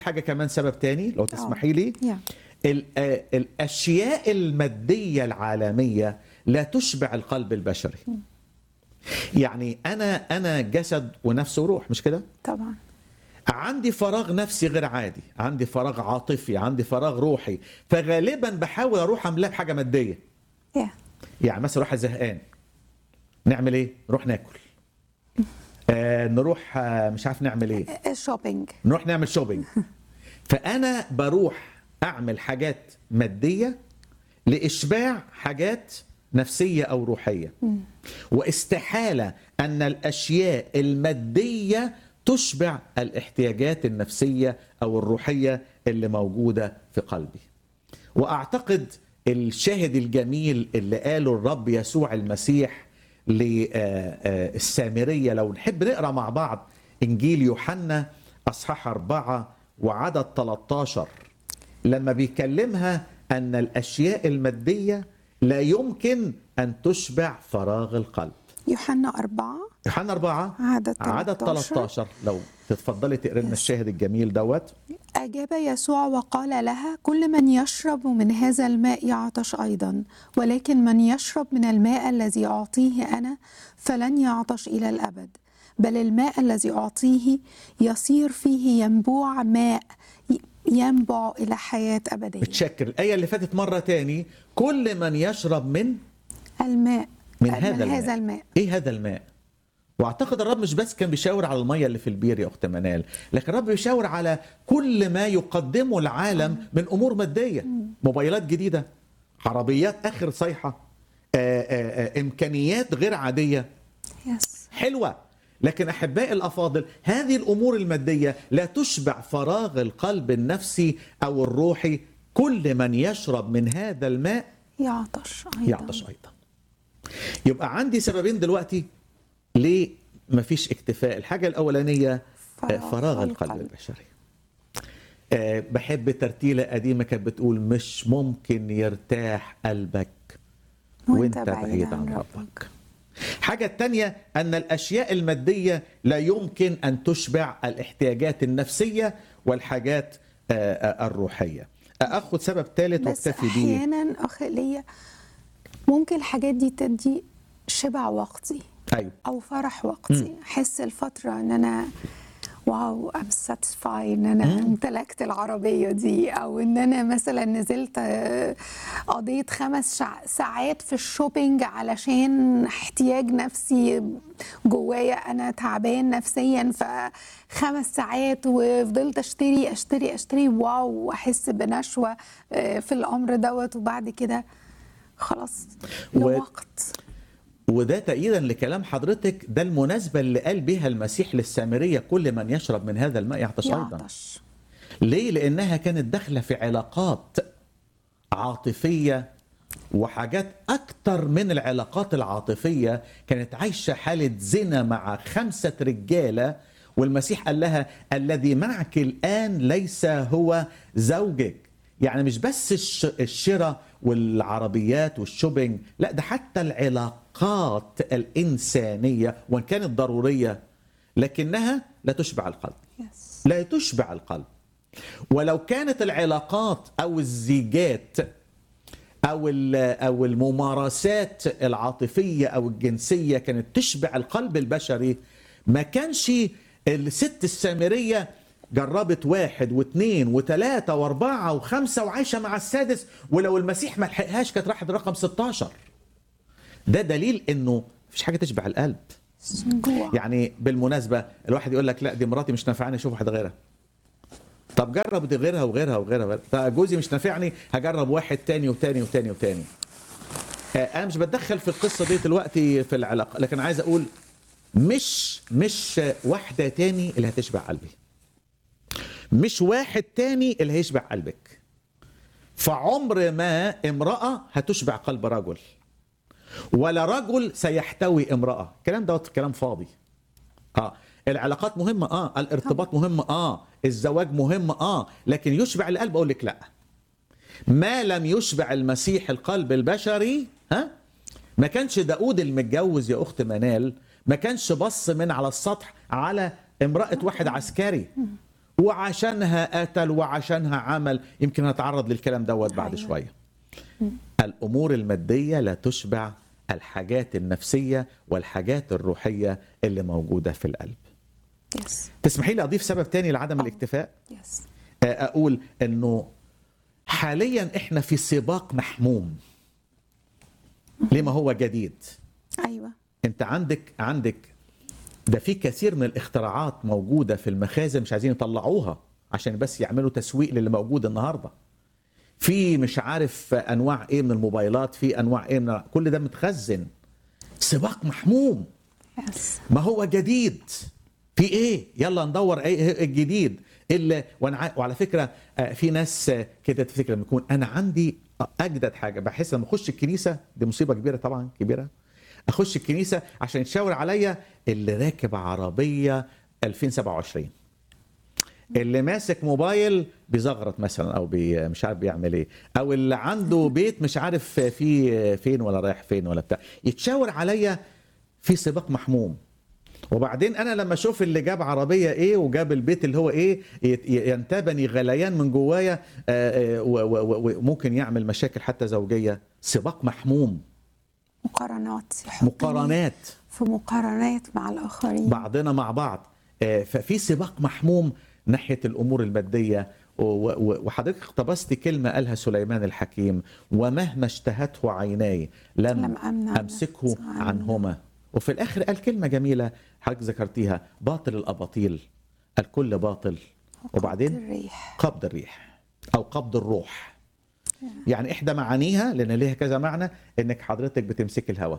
حاجه كمان سبب تاني لو تسمحي لي يا ال- آه، الاشياء الماديه العالميه لا تشبع القلب البشري يعني انا انا جسد ونفس وروح مش كده طبعا عندي فراغ نفسي غير عادي عندي فراغ عاطفي عندي فراغ روحي فغالبا بحاول اروح املاه بحاجه ماديه يا يعني مثلا واحد زهقان نعمل ايه نروح ناكل آه نروح آه مش عارف نعمل ايه الشوبينج نروح نعمل شوبينج فانا بروح اعمل حاجات ماديه لاشباع حاجات نفسيه او روحيه واستحاله ان الاشياء الماديه تشبع الاحتياجات النفسيه او الروحيه اللي موجوده في قلبي واعتقد الشاهد الجميل اللي قاله الرب يسوع المسيح للسامريه لو نحب نقرا مع بعض انجيل يوحنا اصحاح أربعة وعدد 13 لما بيكلمها ان الاشياء الماديه لا يمكن ان تشبع فراغ القلب يوحنا أربعة يوحنا أربعة عدد عدد 13. 13 لو تتفضلي تقري لنا الشاهد الجميل دوت أجاب يسوع وقال لها كل من يشرب من هذا الماء يعطش أيضا ولكن من يشرب من الماء الذي أعطيه أنا فلن يعطش إلى الأبد بل الماء الذي أعطيه يصير فيه ينبوع ماء ي- ينبع إلى حياة أبدية بتشكر الآية اللي فاتت مرة تاني كل من يشرب من الماء من هذا الماء. هذا الماء ايه هذا الماء واعتقد الرب مش بس كان بيشاور على الميه اللي في البير يا اخت منال لكن الرب بيشاور على كل ما يقدمه العالم من امور ماديه موبايلات جديده عربيات اخر صيحه آآ آآ امكانيات غير عاديه يس حلوه لكن احبائي الافاضل هذه الامور الماديه لا تشبع فراغ القلب النفسي او الروحي كل من يشرب من هذا الماء يعطش أيضا يعطش ايضا يبقى عندي سببين دلوقتي ليه مفيش اكتفاء الحاجه الاولانيه فراغ فراغ, فراغ القلب القلب. البشري آه، بحب ترتيله قديمه كانت بتقول مش ممكن يرتاح قلبك وانت بعيد عن ربك حاجة التانية أن الأشياء المادية لا يمكن أن تشبع الاحتياجات النفسية والحاجات آه، آه، الروحية أخذ سبب ثالث بس واكتفي بيه احيانا اخ ليا ممكن الحاجات دي تدي شبع وقتي أيوه او فرح وقتي احس الفتره ان انا واو ام ساتيسفاي ان انا امتلكت العربيه دي او ان انا مثلا نزلت آه، قضيت خمس شع- ساعات في الشوبينج علشان احتياج نفسي جوايا انا تعبان نفسيا فخمس ساعات وفضلت اشتري اشتري اشتري واو واحس بنشوه آه، في الامر دوت وبعد كده خلاص و- لوقت وده تأييدا لكلام حضرتك ده المناسبة اللي قال بها المسيح للسامرية كل من يشرب من هذا الماء يعطش أيضا يعطش ليه؟ لأنها كانت داخلة في علاقات عاطفية وحاجات أكتر من العلاقات العاطفية كانت عايشة حالة زنا مع خمسة رجالة والمسيح قال لها الذي معك الآن ليس هو زوجك يعني مش بس الش- الشراء والعربيات والشوبينج لا ده حتى العلاقات الإنسانية وإن كانت ضرورية لكنها لا تشبع القلب يس لا تشبع القلب ولو كانت العلاقات او الزيجات او ال- او الممارسات العاطفيه او الجنسيه كانت تشبع القلب البشري ما كانش الست السامريه جربت واحد واثنين وثلاثة واربعة وخمسة وعايشة مع السادس ولو المسيح ما لحقهاش كانت راحت رقم 16 ده دليل انه مفيش حاجة تشبع القلب جوع يعني بالمناسبه الواحد يقول لك لا دي مراتي مش نافعاني اشوف واحد غيرها طب جرب دي غيرها وغيرها وغيرها وغيرها طب جوزي مش نافعني هجرب واحد تاني وتاني وتاني وتاني آه، انا مش بتدخل في القصه دي دلوقتي في العلاقه لكن عايز اقول مش مش واحده تاني اللي هتشبع قلبي مش واحد تاني اللي هيشبع قلبك فعمر ما امراه هتشبع قلب رجل ولا رجل سيحتوي امرأة الكلام دوت كلام فاضي اه العلاقات مهمة اه الارتباط مهم اه الزواج مهم اه لكن يشبع القلب اقول لك لا ما لم يشبع المسيح القلب البشري ها ما كانش داود المتجوز يا اخت منال ما كانش بص من على السطح على امرأة واحد عسكري وعشانها قتل وعشانها عمل يمكن هنتعرض للكلام دوت بعد أيوة. شويه الامور الماديه لا تشبع الحاجات النفسيه والحاجات الروحيه اللي موجوده في القلب يس تسمحي لي اضيف سبب تاني لعدم آه. الاكتفاء يس اقول انه حاليا احنا في سباق محموم لما هو جديد ايوه انت عندك عندك ده في كثير من الاختراعات موجوده في المخازن مش عايزين يطلعوها عشان بس يعملوا تسويق للي موجود النهارده في مش عارف انواع ايه من الموبايلات في انواع ايه من كل ده متخزن سباق محموم يس ما هو جديد في ايه يلا ندور ايه الجديد اللي وانا ع- وعلى فكره آه، في ناس آه، كده تفتكر لما يكون انا عندي اجدد حاجه بحس لما اخش الكنيسه دي مصيبه كبيره طبعا كبيره اخش الكنيسه عشان يتشاور عليا اللي راكب عربيه 2027 اللي ماسك موبايل بيزغرط مثلا او بي مش عارف بيعمل ايه او اللي عنده بيت مش عارف فيه فين ولا رايح فين ولا بتاع يتشاور عليا في سباق محموم وبعدين انا لما اشوف اللي جاب عربيه ايه وجاب البيت اللي هو ايه يت- ينتابني غليان من جوايا آه، آه، و- و- و- وممكن يعمل مشاكل حتى زوجيه سباق محموم مقارنات يحطني مقارنات في مقارنات مع الاخرين بعضنا مع بعض آه، ففي سباق محموم ناحيه الامور الماديه و- و- وحضرتك اقتبست كلمه قالها سليمان الحكيم ومهما اشتهته عيناي لم, لم أمنع امسكه نفسي عنه. عنهما وفي الاخر قال كلمه جميله حضرتك ذكرتيها باطل الاباطيل الكل باطل وبعدين الريح قبض الريح او قبض الروح يعني احدى معانيها لان ليها كذا معنى انك حضرتك بتمسك الهوى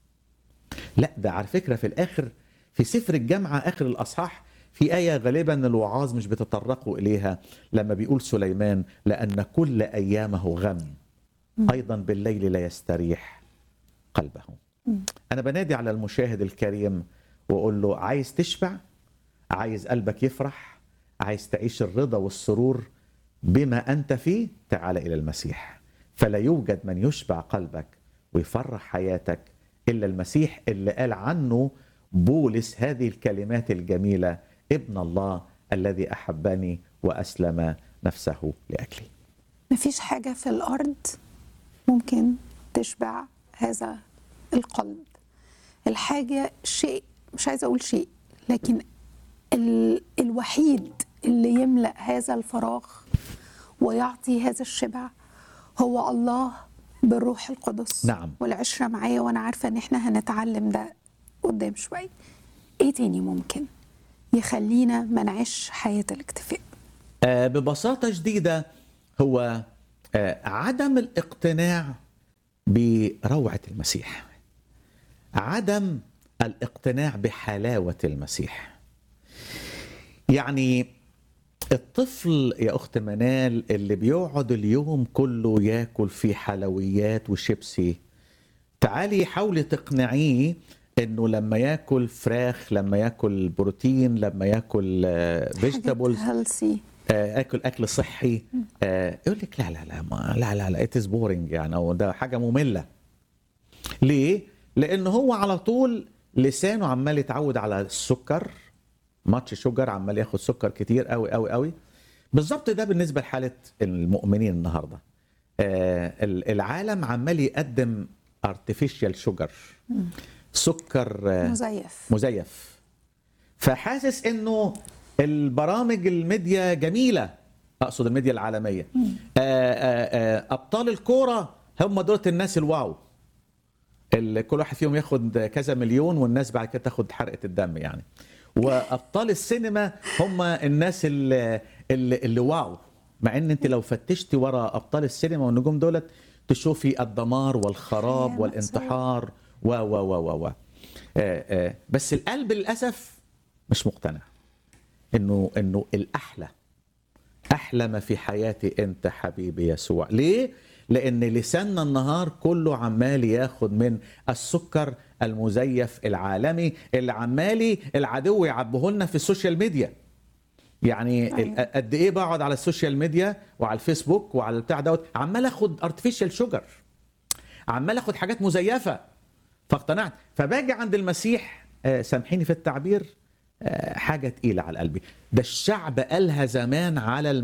لا ده على فكره في الاخر في سفر الجامعه اخر الاصحاح في ايه غالبا الوعاظ مش بتطرقوا اليها لما بيقول سليمان لان كل ايامه غم ايضا بالليل لا يستريح قلبه انا بنادي على المشاهد الكريم واقول له عايز تشبع عايز قلبك يفرح عايز تعيش الرضا والسرور بما انت فيه تعال الى المسيح فلا يوجد من يشبع قلبك ويفرح حياتك الا المسيح اللي قال عنه بولس هذه الكلمات الجميله ابن الله الذي احبني واسلم نفسه لاجلي مفيش حاجة في الأرض ممكن تشبع هذا القلب الحاجة شيء مش عايزة أقول شيء لكن ال الوحيد اللي يملأ هذا الفراغ ويعطي هذا الشبع هو الله بالروح القدس نعم. والعشرة معايا وأنا عارفة إن إحنا هنتعلم ده قدام شوية إيه تاني ممكن يخلينا ما نعيش حياة الاكتفاء آه، ببساطة شديدة هو آه، عدم الاقتناع بروعة المسيح عدم الاقتناع بحلاوة المسيح يعني الطفل يا أخت منال اللي بيقعد اليوم كله ياكل في حلويات وشيبسي تعالي حاولي تقنعيه انه لما ياكل فراخ لما ياكل بروتين لما ياكل فيجيتابلز هيلثي آه، اكل اكل صحي آه، يقول لك لا لا لا ما لا لا لا اتس بورنج يعني او ده حاجه ممله ليه؟ لان هو على طول لسانه عمال يتعود على السكر ماتش شوجر عمال ياخد سكر كتير قوي قوي قوي بالظبط ده بالنسبه لحاله المؤمنين النهارده آه، ال- العالم عمال يقدم ارتفيشال شوجر سكر آه، مزيف مزيف فحاسس انه البرامج الميديا جميله اقصد الميديا العالميه آآ آآ ابطال الكوره هم دول الناس الواو اللي كل واحد فيهم ياخد كذا مليون والناس بعد كده تاخد حرقه الدم يعني وابطال السينما هم الناس اللي, اللي, اللي واو مع ان انت لو فتشتي ورا ابطال السينما والنجوم دولت تشوفي الدمار والخراب حياة والانتحار و و و و و آه، آه، بس القلب للاسف مش مقتنع انه انه الاحلى احلى ما في حياتي انت حبيبي يسوع ليه لان لساننا النهار كله عمال ياخد من السكر المزيف العالمي اللي عمالي العدو يعبه لنا في السوشيال ميديا يعني أيوة. ال- قد ايه بقعد على السوشيال ميديا وعلى الفيسبوك وعلى البتاع دوت عمال اخد ارتفيشال شوجر عمال اخد حاجات مزيفه فاقتنعت فباجي عند المسيح آه، سامحيني في التعبير آه، حاجه تقيله على قلبي ده الشعب قالها زمان على